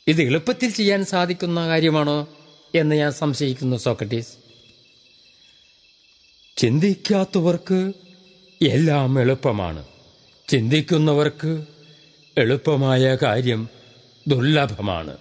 ഇത് എളുപ്പത്തിൽ ചെയ്യാൻ സാധിക്കുന്ന കാര്യമാണോ എന്ന് ഞാൻ സംശയിക്കുന്നു സോക്രട്ടീസ് ചിന്തിക്കാത്തവർക്ക് എല്ലാം എളുപ്പമാണ് ചിന്തിക്കുന്നവർക്ക് എളുപ്പമായ കാര്യം ദുർലഭമാണ്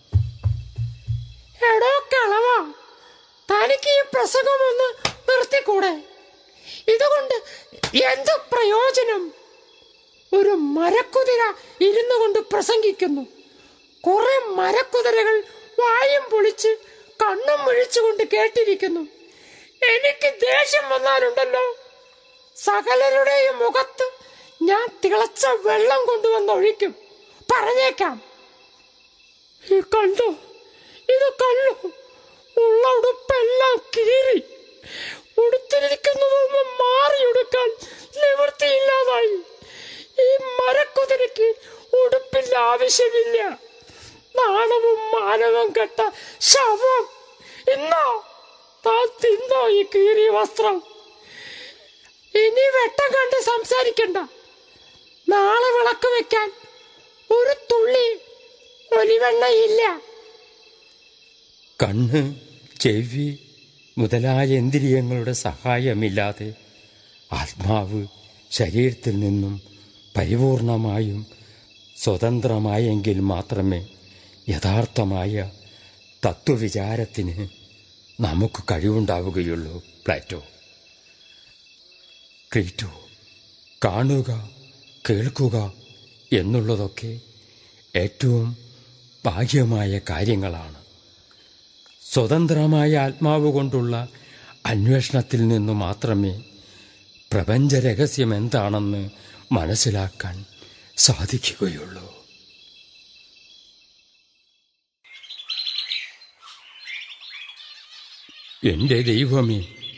എടോ കളവാ തനിക്ക് ഈ പ്രസംഗമൊന്ന് നിർത്തിക്കൂടെ ഇതുകൊണ്ട് എന്ത് പ്രയോജനം ഒരു മരക്കുതിര ഇരുന്നു കൊണ്ട് പ്രസംഗിക്കുന്നു കുറെ മരക്കുതിരകൾ വായും പൊളിച്ച് കണ്ണും വിഴിച്ചുകൊണ്ട് കേട്ടിരിക്കുന്നു എനിക്ക് ദേഷ്യം വന്നാലുണ്ടല്ലോ സകലരുടെയും മുഖത്ത് ഞാൻ തിളച്ച വെള്ളം കൊണ്ടുവന്ന് ഒഴിക്കും പറഞ്ഞേക്കാം ഈ കണ്ടോ ഇത് കണ്ടു ഉള്ള ഉടുപ്പെല്ലാം കീറി ഉടുത്തിരിക്കുന്നതൊന്നും മാറി ഉടുക്കാൻ നിവൃത്തിയില്ലാതായി ഈ മരക്കുതിരയ്ക്ക് ഉടുപ്പിന്റെ ആവശ്യമില്ല നാണവും മാനവും കെട്ട ശവം ഇന്നോ താൻ തിന്നോ ഈ കീറിയ വസ്ത്രം ഇനി വെട്ടം കണ്ട് സംസാരിക്കണ്ട നാളെ വിളക്ക് വെക്കാൻ ഒരു തുള്ളി ഒലിവെണ്ണയില്ല കണ്ണ് ചെവി മുതലായ ഇന്ദ്രിയങ്ങളുടെ സഹായമില്ലാതെ ആത്മാവ് ശരീരത്തിൽ നിന്നും പരിപൂർണമായും സ്വതന്ത്രമായെങ്കിൽ മാത്രമേ യഥാർത്ഥമായ തത്വവിചാരത്തിന് നമുക്ക് കഴിവുണ്ടാവുകയുള്ളൂ പ്ലാറ്റോ ക്രീറ്റോ കാണുക കേൾക്കുക എന്നുള്ളതൊക്കെ ഏറ്റവും ബാഹ്യമായ കാര്യങ്ങളാണ് സ്വതന്ത്രമായ ആത്മാവ് കൊണ്ടുള്ള അന്വേഷണത്തിൽ നിന്നു മാത്രമേ പ്രപഞ്ച രഹസ്യം എന്താണെന്ന് മനസ്സിലാക്കാൻ സാധിക്കുകയുള്ളൂ എൻ്റെ ദൈവമേ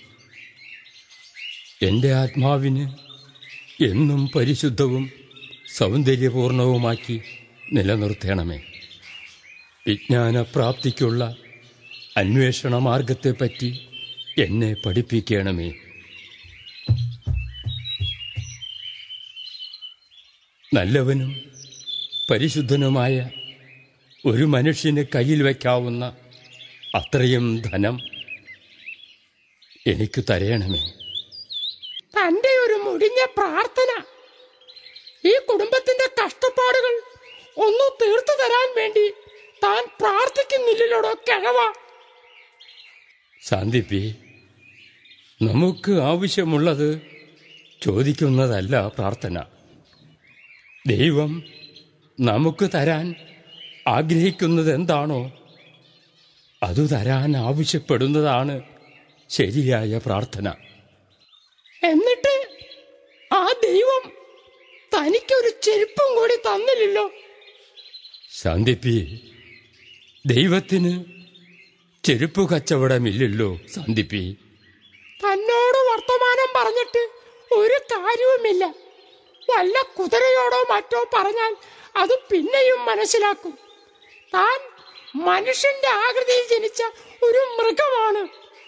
എൻ്റെ ആത്മാവിന് എന്നും പരിശുദ്ധവും സൗന്ദര്യപൂർണവുമാക്കി നിലനിർത്തണമേ വിജ്ഞാനപ്രാപ്തിക്കുള്ള അന്വേഷണ മാർഗത്തെപ്പറ്റി എന്നെ പഠിപ്പിക്കണമേ നല്ലവനും പരിശുദ്ധനുമായ ഒരു മനുഷ്യന് കയ്യിൽ വയ്ക്കാവുന്ന അത്രയും ധനം എനിക്ക് തരയണമേ തന്റെ ഒരു മുടിഞ്ഞ പ്രാർത്ഥന ഈ കുടുംബത്തിന്റെ കഷ്ടപ്പാടുകൾ ഒന്ന് തീർത്തു തരാൻ വേണ്ടി താൻ പ്രാർത്ഥിക്കുന്നില്ലല്ലോടോ കിഴവ സാന്തിപ്പി നമുക്ക് ആവശ്യമുള്ളത് ചോദിക്കുന്നതല്ല പ്രാർത്ഥന ദൈവം നമുക്ക് തരാൻ ആഗ്രഹിക്കുന്നത് എന്താണോ അത് തരാൻ ആവശ്യപ്പെടുന്നതാണ് ശരിയായ പ്രാർത്ഥന എന്നിട്ട് ആ ദൈവം തനിക്കൊരു ചെരുപ്പും കൂടി തന്നില്ലല്ലോ സാന്തിപ്പി ദൈവത്തിന് ചെരുപ്പ് കച്ചവടമില്ലല്ലോ സാന്തിപ്പി തന്നോട് വർത്തമാനം പറഞ്ഞിട്ട് ഒരു കാര്യവുമില്ല വല്ല കുതിരയോടോ മറ്റോ പറഞ്ഞാൽ അത് പിന്നെയും മനസ്സിലാക്കും താൻ മനുഷ്യന്റെ ആകൃതിയിൽ ജനിച്ച ഒരു മൃഗമാണ്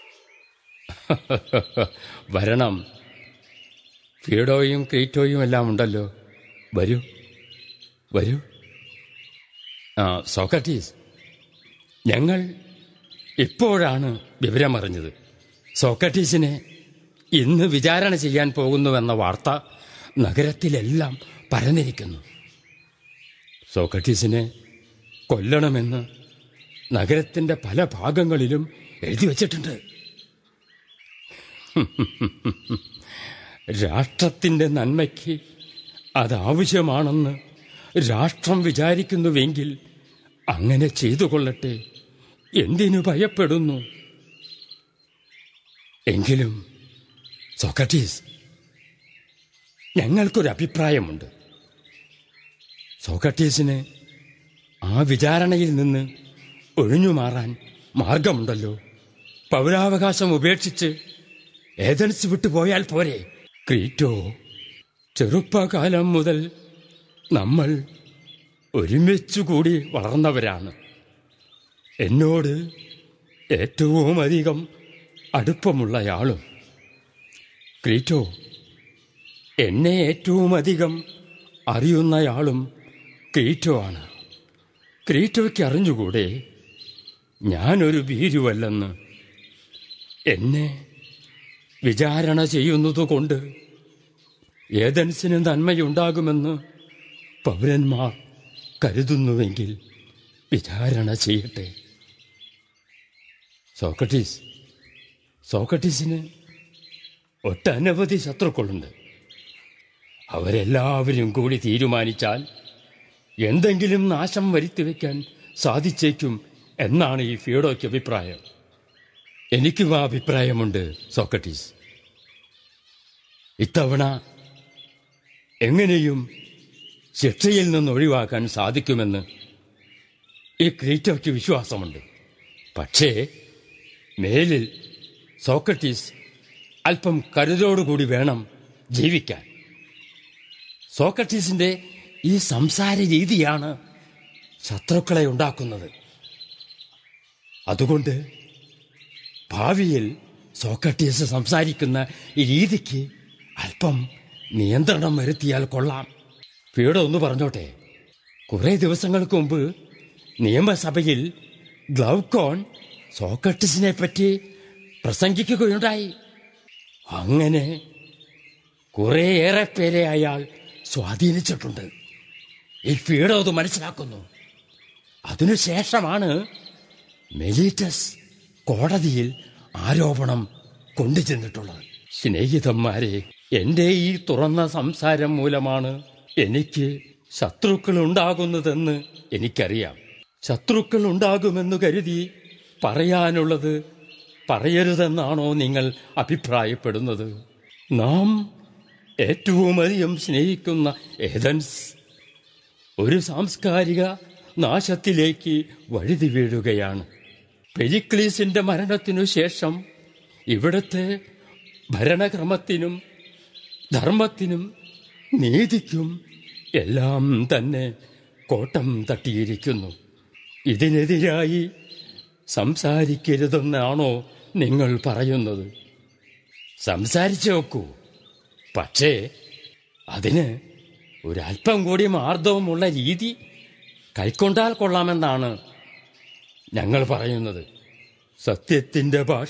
വരണം ഫീഡോയും ക്രീറ്റോയും എല്ലാം ഉണ്ടല്ലോ വരൂ വരൂ ആ സോക്രട്ടീസ് ഞങ്ങൾ ഇപ്പോഴാണ് വിവരമറിഞ്ഞത് സോക്രട്ടീസിനെ ഇന്ന് വിചാരണ ചെയ്യാൻ പോകുന്നുവെന്ന വാർത്ത നഗരത്തിലെല്ലാം പരന്നിരിക്കുന്നു സോക്രട്ടീസിനെ കൊല്ലണമെന്ന് നഗരത്തിന്റെ പല ഭാഗങ്ങളിലും എഴുതി വച്ചിട്ടുണ്ട് രാഷ്ട്രത്തിന്റെ നന്മയ്ക്ക് അതാവശ്യമാണെന്ന് രാഷ്ട്രം വിചാരിക്കുന്നുവെങ്കിൽ അങ്ങനെ ചെയ്തു കൊള്ളട്ടെ എന്തിനു ഭയപ്പെടുന്നു എങ്കിലും സോക്രട്ടീസ് ഞങ്ങൾക്കൊരു അഭിപ്രായമുണ്ട് സോക്രട്ടീസിന് ആ വിചാരണയിൽ നിന്ന് ഒഴിഞ്ഞു മാറാൻ മാർഗമുണ്ടല്ലോ പൗരാവകാശം ഉപേക്ഷിച്ച് ഏതൻസ് വിട്ടു പോയാൽ പോരെ ക്രീറ്റോ ചെറുപ്പകാലം മുതൽ നമ്മൾ ഒരുമിച്ചുകൂടി വളർന്നവരാണ് എന്നോട് ഏറ്റവും അധികം അടുപ്പമുള്ളയാളും ക്രീറ്റോ എന്നെ ഏറ്റവും അധികം അറിയുന്നയാളും ക്രീറ്റോ ആണ് ക്രീറ്റോയ്ക്ക് അറിഞ്ഞുകൂടെ ഞാനൊരു ഭീരുവല്ലെന്ന് എന്നെ വിചാരണ ചെയ്യുന്നതുകൊണ്ട് ഏതൻസിന് നന്മയുണ്ടാകുമെന്ന് പൗരന്മാർ കരുതുന്നുവെങ്കിൽ വിചാരണ ചെയ്യട്ടെ സോക്രട്ടീസ് സോക്രട്ടീസിന് ഒട്ടനവധി ശത്രുക്കളുണ്ട് അവരെല്ലാവരും കൂടി തീരുമാനിച്ചാൽ എന്തെങ്കിലും നാശം വരുത്തിവെക്കാൻ സാധിച്ചേക്കും എന്നാണ് ഈ ഫിയോഡോയ്ക്ക് അഭിപ്രായം എനിക്കും ആ അഭിപ്രായമുണ്ട് സോക്രട്ടീസ് ഇത്തവണ എങ്ങനെയും ശിക്ഷയിൽ നിന്ന് ഒഴിവാക്കാൻ സാധിക്കുമെന്ന് ഈ ക്രീറ്റോയ്ക്ക് വിശ്വാസമുണ്ട് പക്ഷേ മേലിൽ സോക്രട്ടീസ് അല്പം കരുതലോടുകൂടി വേണം ജീവിക്കാൻ സോക്രട്ടീസിന്റെ ഈ സംസാര രീതിയാണ് ശത്രുക്കളെ ഉണ്ടാക്കുന്നത് അതുകൊണ്ട് ഭാവിയിൽ സോക്രട്ടീസ് സംസാരിക്കുന്ന ഈ രീതിക്ക് അല്പം നിയന്ത്രണം വരുത്തിയാൽ കൊള്ളാം പീഡ ഒന്ന് പറഞ്ഞോട്ടെ കുറെ ദിവസങ്ങൾക്ക് മുമ്പ് നിയമസഭയിൽ ഗ്ലൗക്കോൺ സോക്രട്ടീസിനെ പറ്റി പ്രസംഗിക്കുകയുണ്ടായി അങ്ങനെ കുറേയേറെ പേരെ അയാൾ സ്വാധീനിച്ചിട്ടുണ്ട് ഈ പീഡ അത് മനസ്സിലാക്കുന്നു അതിനുശേഷമാണ് മെലീറ്റസ് കോടതിയിൽ ആരോപണം കൊണ്ടുചെന്നിട്ടുള്ളത് സ്നേഹിതന്മാരെ എന്റെ ഈ തുറന്ന സംസാരം മൂലമാണ് എനിക്ക് ശത്രുക്കൾ ഉണ്ടാകുന്നതെന്ന് എനിക്കറിയാം ശത്രുക്കൾ ഉണ്ടാകുമെന്ന് കരുതി പറയാനുള്ളത് പറയരുതെന്നാണോ നിങ്ങൾ അഭിപ്രായപ്പെടുന്നത് നാം ഏറ്റവും അധികം സ്നേഹിക്കുന്ന ഏതൻസ് ഒരു സാംസ്കാരിക നാശത്തിലേക്ക് വഴുതി വീഴുകയാണ് പെരിക്ലീസിന്റെ മരണത്തിനു ശേഷം ഇവിടുത്തെ ഭരണക്രമത്തിനും ധർമ്മത്തിനും നീതിക്കും എല്ലാം തന്നെ കോട്ടം തട്ടിയിരിക്കുന്നു ഇതിനെതിരായി സംസാരിക്കരുതെന്നാണോ നിങ്ങൾ പറയുന്നത് സംസാരിച്ചു നോക്കൂ പക്ഷേ അതിന് ഒരല്പം കൂടി മാർദ്ദവമുള്ള രീതി കൈക്കൊണ്ടാൽ കൊള്ളാമെന്നാണ് ഞങ്ങൾ പറയുന്നത് സത്യത്തിന്റെ ഭാഷ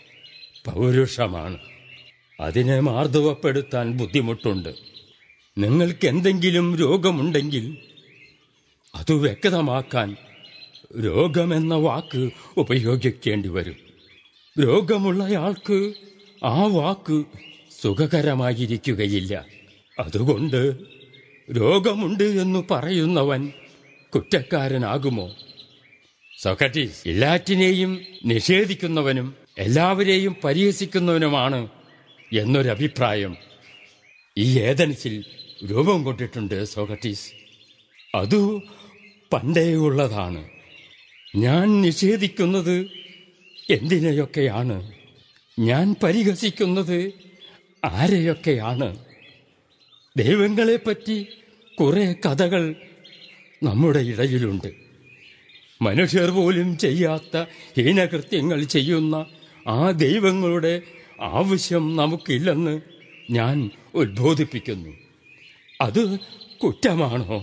പൗരുഷമാണ് അതിനെ മാർദ്ദവപ്പെടുത്താൻ ബുദ്ധിമുട്ടുണ്ട് നിങ്ങൾക്ക് എന്തെങ്കിലും രോഗമുണ്ടെങ്കിൽ അത് വ്യക്തമാക്കാൻ രോഗമെന്ന വാക്ക് ഉപയോഗിക്കേണ്ടി വരും രോഗമുള്ളയാൾക്ക് ആ വാക്ക് സുഖകരമായിരിക്കുകയില്ല അതുകൊണ്ട് രോഗമുണ്ട് എന്ന് പറയുന്നവൻ കുറ്റക്കാരനാകുമോ സോക്രട്ടീസ് എല്ലാറ്റിനെയും നിഷേധിക്കുന്നവനും എല്ലാവരെയും പരിഹസിക്കുന്നവനുമാണ് എന്നൊരഭിപ്രായം ഈ ഏതൻസിൽ രൂപം കൊണ്ടിട്ടുണ്ട് സോക്രട്ടീസ് അതു പണ്ടേ ഉള്ളതാണ് ഞാൻ നിഷേധിക്കുന്നത് എന്തിനെയൊക്കെയാണ് ഞാൻ പരിഹസിക്കുന്നത് ആരെയൊക്കെയാണ് ദൈവങ്ങളെപ്പറ്റി കുറെ കഥകൾ നമ്മുടെ ഇടയിലുണ്ട് മനുഷ്യർ പോലും ചെയ്യാത്ത ഹീനകൃത്യങ്ങൾ ചെയ്യുന്ന ആ ദൈവങ്ങളുടെ ആവശ്യം നമുക്കില്ലെന്ന് ഞാൻ ഉദ്ബോധിപ്പിക്കുന്നു അത് കുറ്റമാണോ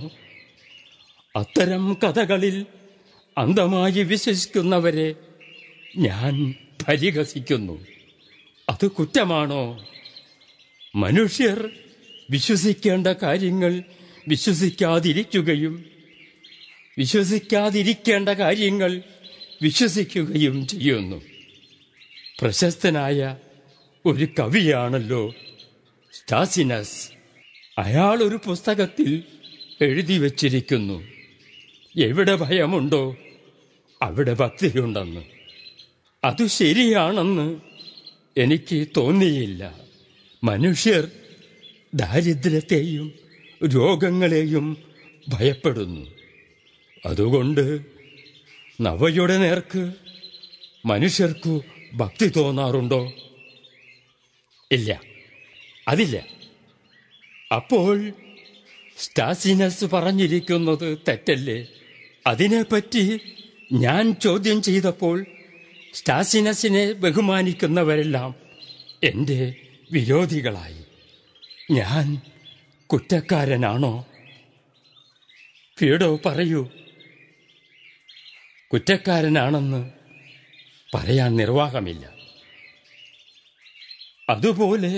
അത്തരം കഥകളിൽ അന്ധമായി വിശ്വസിക്കുന്നവരെ ഞാൻ പരിഹസിക്കുന്നു അത് കുറ്റമാണോ മനുഷ്യർ വിശ്വസിക്കേണ്ട കാര്യങ്ങൾ വിശ്വസിക്കാതിരിക്കുകയും വിശ്വസിക്കാതിരിക്കേണ്ട കാര്യങ്ങൾ വിശ്വസിക്കുകയും ചെയ്യുന്നു പ്രശസ്തനായ ഒരു കവിയാണല്ലോ സ്റ്റാസിനസ് അയാൾ ഒരു പുസ്തകത്തിൽ എഴുതി വച്ചിരിക്കുന്നു എവിടെ ഭയമുണ്ടോ അവിടെ ഭക്തിയുണ്ടെന്ന് അത് ശരിയാണെന്ന് എനിക്ക് തോന്നിയില്ല മനുഷ്യർ ദാരിദ്ര്യത്തെയും രോഗങ്ങളെയും ഭയപ്പെടുന്നു അതുകൊണ്ട് നവയുടെ നേർക്ക് മനുഷ്യർക്കു ഭക്തി തോന്നാറുണ്ടോ ഇല്ല അതില്ല അപ്പോൾ സ്റ്റാസിനസ് പറഞ്ഞിരിക്കുന്നത് തെറ്റല്ലേ അതിനെപ്പറ്റി ഞാൻ ചോദ്യം ചെയ്തപ്പോൾ സ്റ്റാസിനസിനെ ബഹുമാനിക്കുന്നവരെല്ലാം എൻ്റെ വിരോധികളായി ഞാൻ കുറ്റക്കാരനാണോ ഫീഡോ പറയൂ കുറ്റക്കാരനാണെന്ന് പറയാൻ നിർവാഹമില്ല അതുപോലെ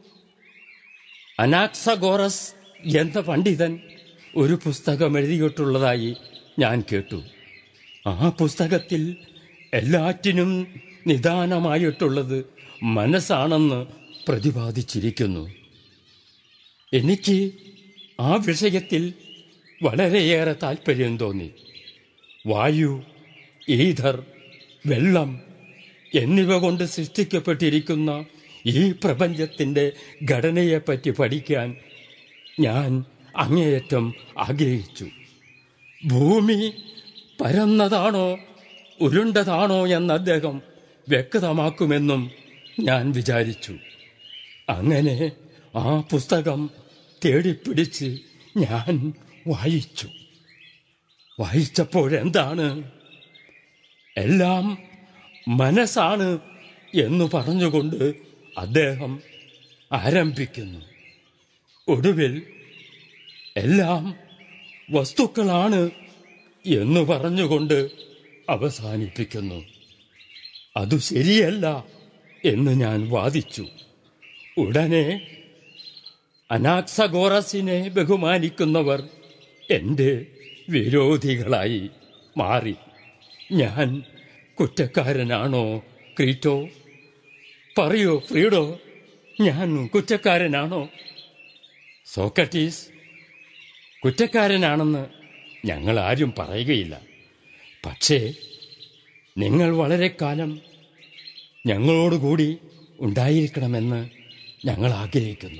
അനാക്സഗോറസ് എന്ന പണ്ഡിതൻ ഒരു പുസ്തകം എഴുതിയിട്ടുള്ളതായി ഞാൻ കേട്ടു ആ പുസ്തകത്തിൽ എല്ലാറ്റിനും നിദാനമായിട്ടുള്ളത് മനസ്സാണെന്ന് പ്രതിപാദിച്ചിരിക്കുന്നു എനിക്ക് ആ വിഷയത്തിൽ വളരെയേറെ താല്പര്യം തോന്നി വായു ഈഥർ വെള്ളം എന്നിവ കൊണ്ട് സൃഷ്ടിക്കപ്പെട്ടിരിക്കുന്ന ഈ പ്രപഞ്ചത്തിന്റെ ഘടനയെപ്പറ്റി പഠിക്കാൻ ഞാൻ അങ്ങേയറ്റം ആഗ്രഹിച്ചു ഭൂമി പരന്നതാണോ ഉരുണ്ടതാണോ എന്ന് അദ്ദേഹം വ്യക്തമാക്കുമെന്നും ഞാൻ വിചാരിച്ചു അങ്ങനെ ആ പുസ്തകം തേടിപ്പിടിച്ച് ഞാൻ വായിച്ചു വായിച്ചപ്പോഴെന്താണ് എല്ലാം മനസ്സാണ് എന്ന് പറഞ്ഞുകൊണ്ട് അദ്ദേഹം ആരംഭിക്കുന്നു ഒടുവിൽ എല്ലാം വസ്തുക്കളാണ് എന്ന് പറഞ്ഞുകൊണ്ട് അവസാനിപ്പിക്കുന്നു അതു ശരിയല്ല എന്ന് ഞാൻ വാദിച്ചു ഉടനെ അനാക്സഗോറസിനെ ബഹുമാനിക്കുന്നവർ എൻ്റെ വിരോധികളായി മാറി ഞാൻ കുറ്റക്കാരനാണോ ക്രീറ്റോ പറയൂ ഫ്രീഡോ ഞാൻ കുറ്റക്കാരനാണോ സോക്രട്ടീസ് കുറ്റക്കാരനാണെന്ന് ഞങ്ങൾ ആരും പറയുകയില്ല പക്ഷേ നിങ്ങൾ വളരെ കാലം ഞങ്ങളോടുകൂടി ഉണ്ടായിരിക്കണമെന്ന് ഞങ്ങൾ ആഗ്രഹിക്കുന്നു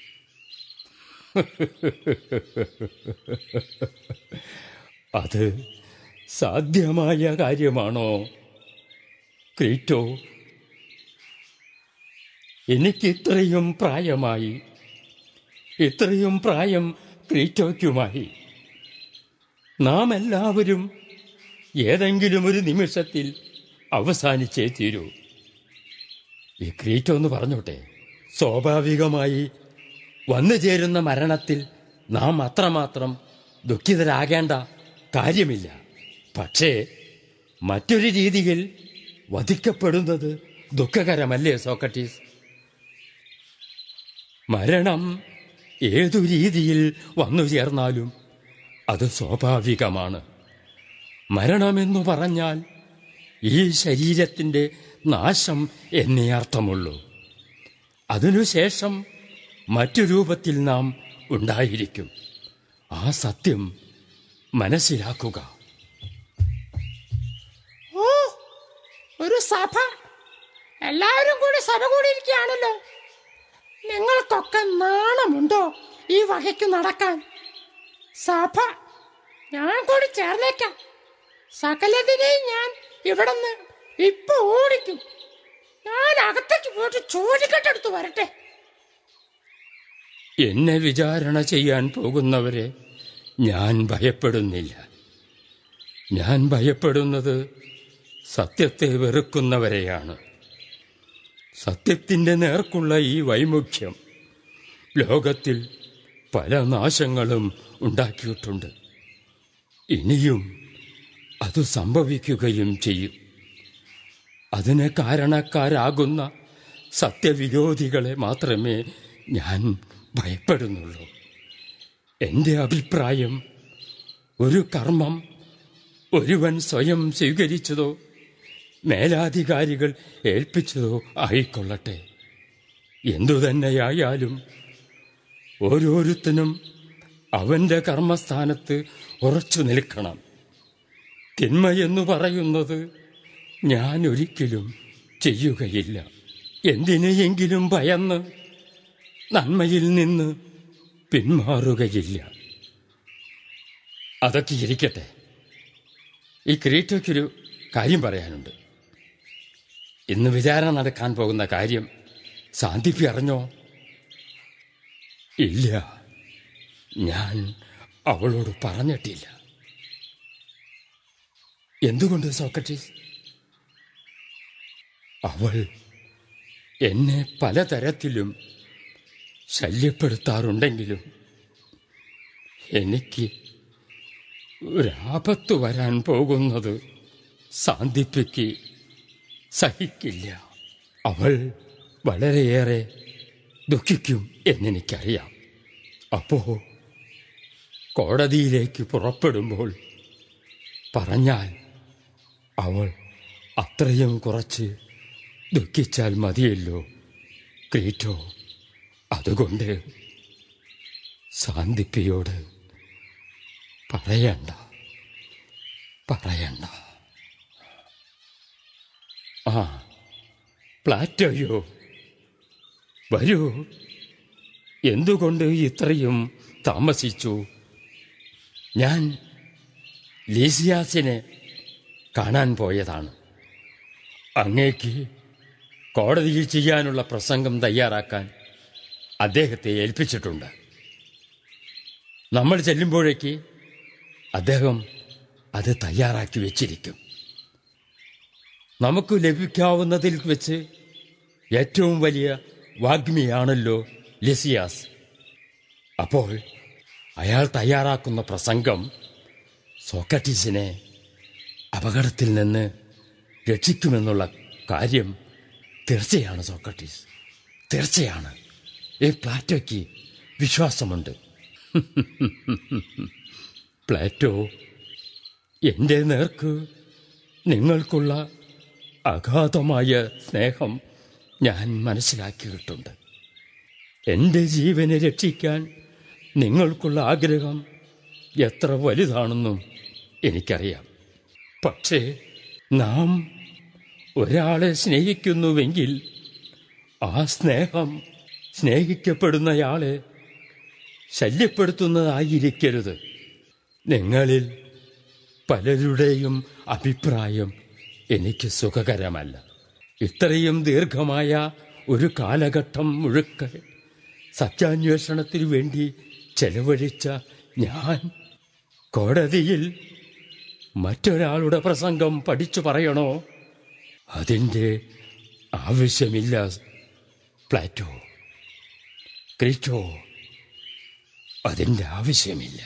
അത് സാധ്യമായ കാര്യമാണോ ക്രീറ്റോ എനിക്ക് ഇത്രയും പ്രായമായി ഇത്രയും പ്രായം ക്രീറ്റോയ്ക്കുമായി നാം എല്ലാവരും ഏതെങ്കിലും ഒരു നിമിഷത്തിൽ അവസാനിച്ചേ തീരൂ ഈ ക്രീറ്റോ എന്ന് പറഞ്ഞോട്ടെ സ്വാഭാവികമായി വന്നു ചേരുന്ന മരണത്തിൽ നാം അത്രമാത്രം ദുഃഖിതരാകേണ്ട കാര്യമില്ല പക്ഷേ മറ്റൊരു രീതിയിൽ വധിക്കപ്പെടുന്നത് ദുഃഖകരമല്ലേ സോക്രട്ടീസ് മരണം ഏതു രീതിയിൽ വന്നു ചേർന്നാലും അത് സ്വാഭാവികമാണ് മരണമെന്നു പറഞ്ഞാൽ ഈ ശരീരത്തിൻ്റെ നാശം എന്നേ അർത്ഥമുള്ളൂ അതിനുശേഷം മറ്റു രൂപത്തിൽ നാം ഉണ്ടായിരിക്കും ആ സത്യം മനസ്സിലാക്കുക ഓ ഒരു സഭ എല്ലാവരും കൂടി സഭ കൂടിയിരിക്കുകയാണല്ലോ നിങ്ങൾക്കൊക്കെ നാണമുണ്ടോ ഈ വകയ്ക്ക് നടക്കാൻ സഭ ഞാൻ കൂടി ചേർന്നേക്കാം സകലതിനെയും ഞാൻ ഇവിടുന്ന് ഇപ്പൊ ഓടിക്കും ഞാൻ അകത്തേക്ക് പോയിട്ട് ചൂലിക്കെട്ടെടുത്ത് വരട്ടെ എന്നെ വിചാരണ ചെയ്യാൻ പോകുന്നവരെ ഞാൻ ഭയപ്പെടുന്നില്ല ഞാൻ ഭയപ്പെടുന്നത് സത്യത്തെ വെറുക്കുന്നവരെയാണ് സത്യത്തിൻ്റെ നേർക്കുള്ള ഈ വൈമുഖ്യം ലോകത്തിൽ പല നാശങ്ങളും ഉണ്ടാക്കിയിട്ടുണ്ട് ഇനിയും അത് സംഭവിക്കുകയും ചെയ്യും അതിന് കാരണക്കാരാകുന്ന സത്യവിരോധികളെ മാത്രമേ ഞാൻ ഭയപ്പെടുന്നുള്ളൂ എൻ്റെ അഭിപ്രായം ഒരു കർമ്മം ഒരുവൻ സ്വയം സ്വീകരിച്ചതോ മേലാധികാരികൾ ഏൽപ്പിച്ചതോ ആയിക്കൊള്ളട്ടെ എന്തുതന്നെയായാലും ഓരോരുത്തനും അവന്റെ കർമ്മസ്ഥാനത്ത് ഉറച്ചു നിൽക്കണം തിന്മയെന്നു പറയുന്നത് ഞാൻ ഒരിക്കലും ചെയ്യുകയില്ല എന്തിനെയെങ്കിലും ഭയന്ന് നന്മയിൽ നിന്ന് പിന്മാറുകയില്ല അതൊക്കെ ഇരിക്കട്ടെ ഈ ക്രീറ്റോയ്ക്കൊരു കാര്യം പറയാനുണ്ട് ഇന്ന് വിചാരണ നടക്കാൻ പോകുന്ന കാര്യം സാന്തിപ്പി അറിഞ്ഞോ ഇല്ല ഞാൻ അവളോട് പറഞ്ഞിട്ടില്ല എന്തുകൊണ്ട് സോക്രട്ടീസ് അവൾ എന്നെ പലതരത്തിലും ശല്യപ്പെടുത്താറുണ്ടെങ്കിലും എനിക്ക് ഒരാപത്ത് വരാൻ പോകുന്നത് സാന്ദിപ്പിക്ക് സഹിക്കില്ല അവൾ വളരെയേറെ ദുഃഖിക്കും എന്നെനിക്കറിയാം അപ്പോ കോടതിയിലേക്ക് പുറപ്പെടുമ്പോൾ പറഞ്ഞാൽ അവൾ അത്രയും കുറച്ച് ദുഃഖിച്ചാൽ മതിയല്ലോ ക്രീറ്റോ അതുകൊണ്ട് സാന്ദിപ്പിയോട് പറയണ്ട പറയണ്ട ആ പ്ലാറ്റോയോ വരൂ എന്തുകൊണ്ട് ഇത്രയും താമസിച്ചു ഞാൻ ലീസിയാസിനെ കാണാൻ പോയതാണ് അങ്ങേക്ക് കോടതിയിൽ ചെയ്യാനുള്ള പ്രസംഗം തയ്യാറാക്കാൻ അദ്ദേഹത്തെ ഏൽപ്പിച്ചിട്ടുണ്ട് നമ്മൾ ചെല്ലുമ്പോഴേക്ക് അദ്ദേഹം അത് തയ്യാറാക്കി വെച്ചിരിക്കും നമുക്ക് ലഭിക്കാവുന്നതിൽ വെച്ച് ഏറ്റവും വലിയ വാഗ്മിയാണല്ലോ ലിസിയാസ് അപ്പോൾ അയാൾ തയ്യാറാക്കുന്ന പ്രസംഗം സോക്രട്ടീസിനെ അപകടത്തിൽ നിന്ന് രക്ഷിക്കുമെന്നുള്ള കാര്യം തീർച്ചയാണ് സോക്രട്ടീസ് തീർച്ചയാണ് ഈ പ്ലാറ്റോയ്ക്ക് വിശ്വാസമുണ്ട് പ്ലാറ്റോ എൻ്റെ നേർക്ക് നിങ്ങൾക്കുള്ള അഗാധമായ സ്നേഹം ഞാൻ മനസ്സിലാക്കിയിട്ടുണ്ട് എൻ്റെ ജീവനെ രക്ഷിക്കാൻ നിങ്ങൾക്കുള്ള ആഗ്രഹം എത്ര വലുതാണെന്നും എനിക്കറിയാം പക്ഷേ നാം ഒരാളെ സ്നേഹിക്കുന്നുവെങ്കിൽ ആ സ്നേഹം സ്നേഹിക്കപ്പെടുന്നയാളെ ശല്യപ്പെടുത്തുന്നതായിരിക്കരുത് നിങ്ങളിൽ പലരുടെയും അഭിപ്രായം എനിക്ക് സുഖകരമല്ല ഇത്രയും ദീർഘമായ ഒരു കാലഘട്ടം മുഴുക്ക സത്യാന്വേഷണത്തിനു വേണ്ടി ചെലവഴിച്ച ഞാൻ കോടതിയിൽ മറ്റൊരാളുടെ പ്രസംഗം പഠിച്ചു പറയണോ അതിൻ്റെ ആവശ്യമില്ല പ്ലാറ്റോ ക്രീറ്റോ അതിൻ്റെ ആവശ്യമില്ല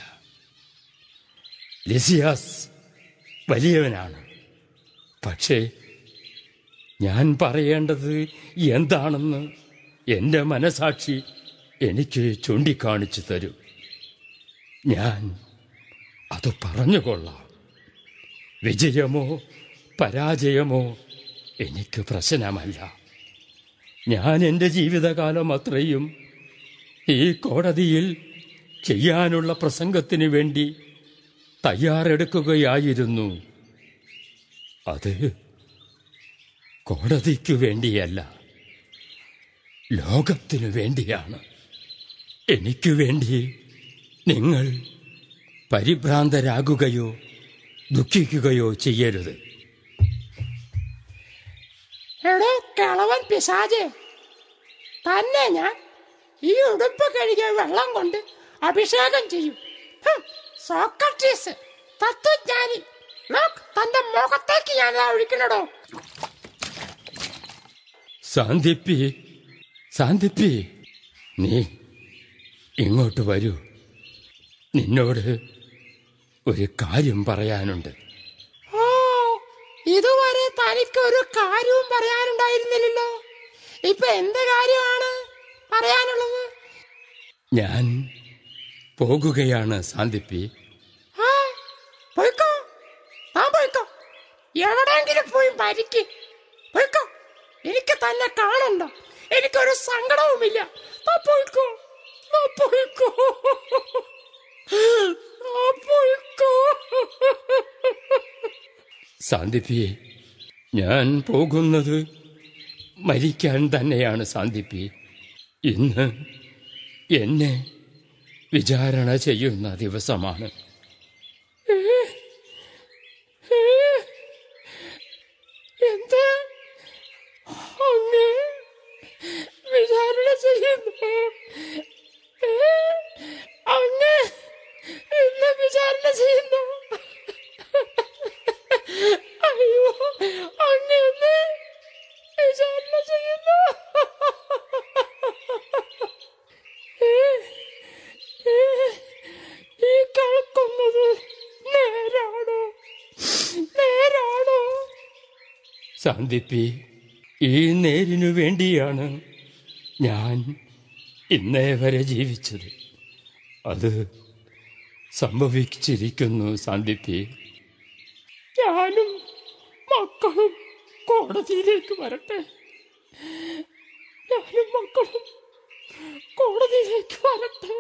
ലിസിയാസ് വലിയവനാണ് പക്ഷേ ഞാൻ പറയേണ്ടത് എന്താണെന്ന് എൻ്റെ മനസാക്ഷി എനിക്ക് ചൂണ്ടിക്കാണിച്ചു തരും ഞാൻ അത് പറഞ്ഞുകൊള്ളാം വിജയമോ പരാജയമോ എനിക്ക് പ്രശ്നമല്ല ഞാൻ എൻ്റെ ജീവിതകാലം അത്രയും ഈ കോടതിയിൽ ചെയ്യാനുള്ള പ്രസംഗത്തിന് വേണ്ടി തയ്യാറെടുക്കുകയായിരുന്നു അത് കോടതിക്കു വേണ്ടിയല്ല ലോകത്തിനു വേണ്ടിയാണ് എനിക്ക് വേണ്ടി നിങ്ങൾ പരിഭ്രാന്തരാകുകയോ ദുഃഖിക്കുകയോ ചെയ്യരുത് എടോ കിളവൻ പിശാജെ തന്നെ ഞാൻ ഈ ഉടുപ്പ് കഴുകിയ വെള്ളം കൊണ്ട് അഭിഷേകം ചെയ്യും ഹും, സോക്രട്ടീസ് തത്വജ്ഞാനി നോക്ക് തന്റെ മുഖത്തേക്ക് ഞാൻ ഒഴിക്കണടോ സാന്തിപ്പി സാന്തിപ്പി നീ ഇങ്ങോട്ട് വരൂ നിന്നോട് ഒരു കാര്യം പറയാനുണ്ട് ഓ ഇതുവരെ തനിക്ക് ഒരു കാര്യവും പറയാനുണ്ടായിരുന്നില്ലല്ലോ ഇപ്പൊ എന്ത് കാര്യമാണ് പറയാനുള്ളത് ഞാൻ പോകുകയാണ് സാന്തിപ്പി ആ പോയിക്കോ ആ പോയിക്കോ എവിടെയെങ്കിലും പോയി മരിക്ക് പോയിക്കോ എനിക്ക് തന്നെ കാണണ്ട എനിക്കൊരു സങ്കടവുമില്ല ആ പോയിക്കോ ആ പോയിക്കോ ആ പോയിക്കോ സാന്തിപ്പിയെ ഞാൻ പോകുന്നത് മരിക്കാൻ തന്നെയാണ് സാന്തിപ്പി ഇന്ന് എന്നെ വിചാരണ ചെയ്യുന്ന ദിവസമാണ് എന്ത് അങ്ങ് വിചാരണ ചെയ്യുന്നു ഏ? അങ്ങ് എന്നെ വിചാരണ ചെയ്യുന്നു അയ്യോ അങ്ങ് എന്നെ വിചാരണ ചെയ്യുന്നു ഏ? ഏ? ഈ കഴക്കും സാന്തിപ്പി ഈ നേരിനു വേണ്ടിയാണ് ഞാൻ ഇന്നേ വരെ ജീവിച്ചത് അത് സംഭവിച്ചിരിക്കുന്നു സാന്തിപ്പി ഞാനും മക്കളും കോടതിയിലേക്ക് വരട്ടെ ഞാനും മക്കളും കോടതിയിലേക്ക് വരട്ടെ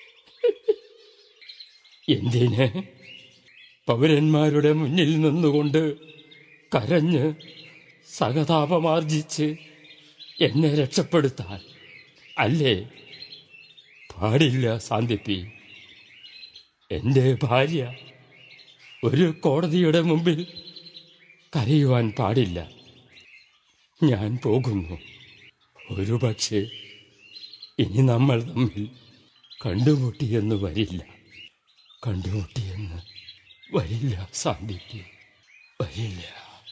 എന്തിന് പൗരന്മാരുടെ മുന്നിൽ നിന്നുകൊണ്ട് കരഞ്ഞ് സഹതാപമാർജിച്ച് എന്നെ രക്ഷപ്പെടുത്താൻ അല്ലേ പാടില്ല സാന്തിപ്പി എൻ്റെ ഭാര്യ ഒരു കോടതിയുടെ മുമ്പിൽ കരയുവാൻ പാടില്ല ഞാൻ പോകുന്നു ഒരു പക്ഷേ ഇനി നമ്മൾ തമ്മിൽ കണ്ടുമുട്ടിയെന്ന് വരില്ല കണ്ടുമുട്ടിയെന്ന് വരില്ല സാന്തിക്ക് വരില്ല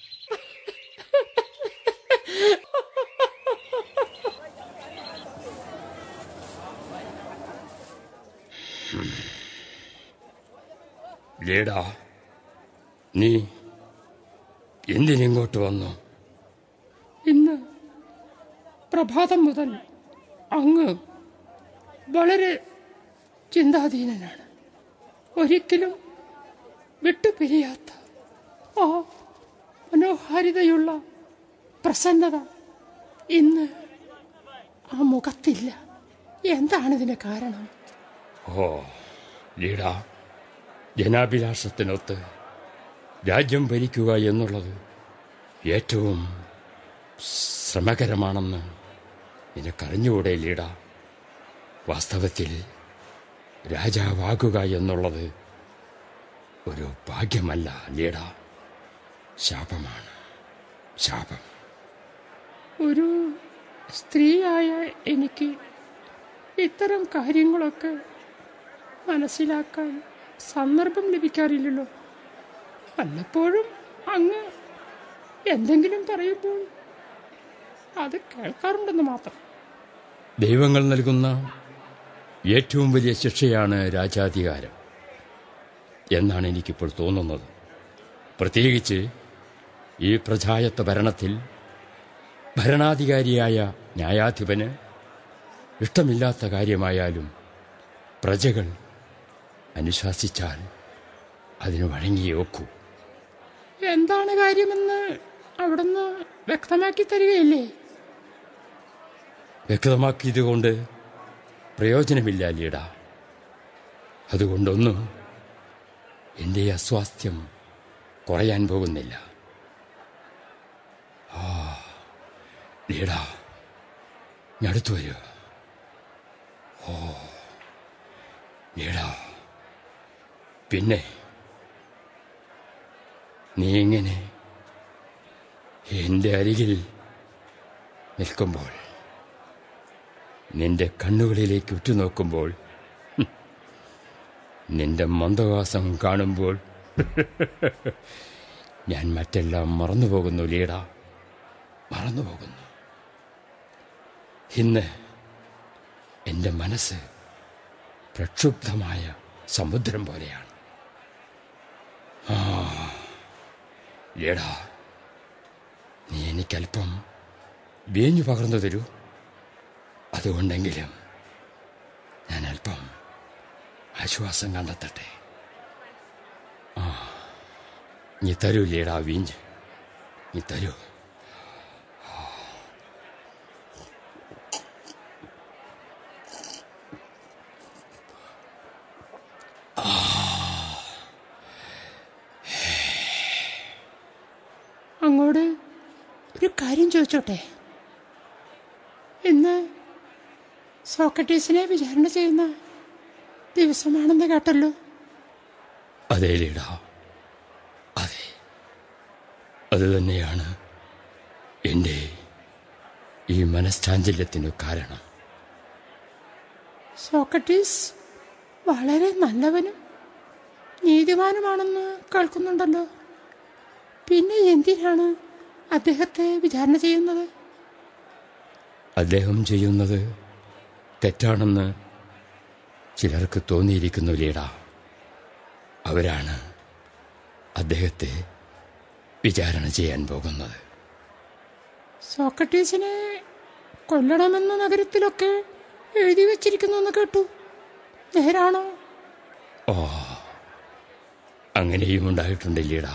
ലേടാ നീ എന്തിനിങ്ങോട്ട് വന്നു ഇന്ന് പ്രഭാതം മുതൽ അങ്ങ് വളരെ ചിന്താധീനനാണ് ഒരിക്കലും വിട്ടുപിരിയാത്ത ആ മനോഹാരിതയുള്ള പ്രസന്നത ഇന്ന് ആ മുഖത്തില്ല എന്താണിതിന് കാരണം ഓ ലീഡ ജനാഭിലാഷത്തിനൊത്ത് രാജ്യം ഭരിക്കുക എന്നുള്ളത് ഏറ്റവും ശ്രമകരമാണെന്ന് നിനക്കറിഞ്ഞുകൂടെ ലീഡ വാസ്തവത്തിൽ രാജാവാകുക എന്നുള്ളത് ഒരു ഭാഗ്യമല്ല ലീഡ ശാപമാണ് ശാപം ഒരു സ്ത്രീയായ എനിക്ക് ഇത്തരം കാര്യങ്ങളൊക്കെ മനസ്സിലാക്കാൻ സന്ദർഭം ലഭിക്കാറില്ലല്ലോ വല്ലപ്പോഴും അങ്ങ് എന്തെങ്കിലും പറയുമ്പോൾ അത് കേൾക്കാറുണ്ടെന്ന് മാത്രം ദൈവങ്ങൾ നൽകുന്ന ഏറ്റവും വലിയ ശിക്ഷയാണ് രാജാധികാരം എന്നാണ് എനിക്കിപ്പോൾ തോന്നുന്നത് പ്രത്യേകിച്ച് ഈ പ്രജായത്ത ഭരണത്തിൽ ഭരണാധികാരിയായ ന്യായാധിപന് ഇഷ്ടമില്ലാത്ത കാര്യമായാലും പ്രജകൾ അനുശാസിച്ചാൽ അതിന് വഴങ്ങിയേ ഒക്കൂ എന്താണ് കാര്യമെന്ന് അവിടുന്ന് വ്യക്തമാക്കി തരികയില്ലേ വ്യക്തമാക്കിയതുകൊണ്ട് പ്രയോജനമില്ല ലീഡ അതുകൊണ്ടൊന്നും എൻ്റെ അസ്വാസ്ഥ്യം കുറയാൻ പോകുന്നില്ല ആ ലീഡ ഞടുത്തു വരൂ ഓ ലീഡ പിന്നെ നീ ഇങ്ങനെ എൻ്റെ അരികിൽ നിൽക്കുമ്പോൾ നിന്റെ കണ്ണുകളിലേക്ക് ഉറ്റുനോക്കുമ്പോൾ ഹും, നിന്റെ മന്ദഹാസം കാണുമ്പോൾ ഞാൻ മറ്റെല്ലാം മറന്നുപോകുന്നു ലീഡ മറന്നുപോകുന്നു ഇന്ന് എൻ്റെ മനസ്സ് പ്രക്ഷുബ്ധമായ സമുദ്രം പോലെയാണ് ആ ലീഡ നീ എനിക്കല്പം വീഞ്ഞു പകർന്നു തരൂ അതുകൊണ്ടെങ്കിലും ഞാൻ അല്പം ആശ്വാസം കണ്ടെത്തട്ടെ ആ നീ തരൂ ലീടാ വീഞ്ഞ് നീ തരൂ അങ്ങോട്ട് ഒരു കാര്യം ചോദിച്ചോട്ടെ ഇന്ന് സോക്രട്ടീസിനെ വിചാരണ ചെയ്യുന്ന ദിവസമാണെന്ന് കേട്ടല്ലോ അതെ ലീഡ അതെ അത് തന്നെയാണ് എൻ്റെ ഈ മനഃശാഞ്ചല്യത്തിനു കാരണം സോക്രട്ടീസ് വളരെ നല്ലവനും നീതിമാനുമാണെന്ന് കേൾക്കുന്നുണ്ടല്ലോ പിന്നെ എന്തിനാണ് അദ്ദേഹത്തെ വിചാരണ ചെയ്യുന്നത് അദ്ദേഹം ചെയ്യുന്നത് തെറ്റാണെന്ന് ചിലർക്ക് തോന്നിയിരിക്കുന്നു ലീഡ അവരാണ് അദ്ദേഹത്തെ വിചാരണ ചെയ്യാൻ പോകുന്നത് സോക്രട്ടീസിനെ കൊല്ലണമെന്ന നഗരത്തിലൊക്കെ എഴുതി വച്ചിരിക്കുന്നു എന്ന് കേട്ടു നേരാണോ അങ്ങനെയും ഉണ്ടായിട്ടുണ്ടല്ലേടാ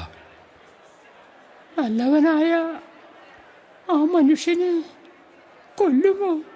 നല്ലവനായ ആ മനുഷ്യനെ കൊല്ലുമോ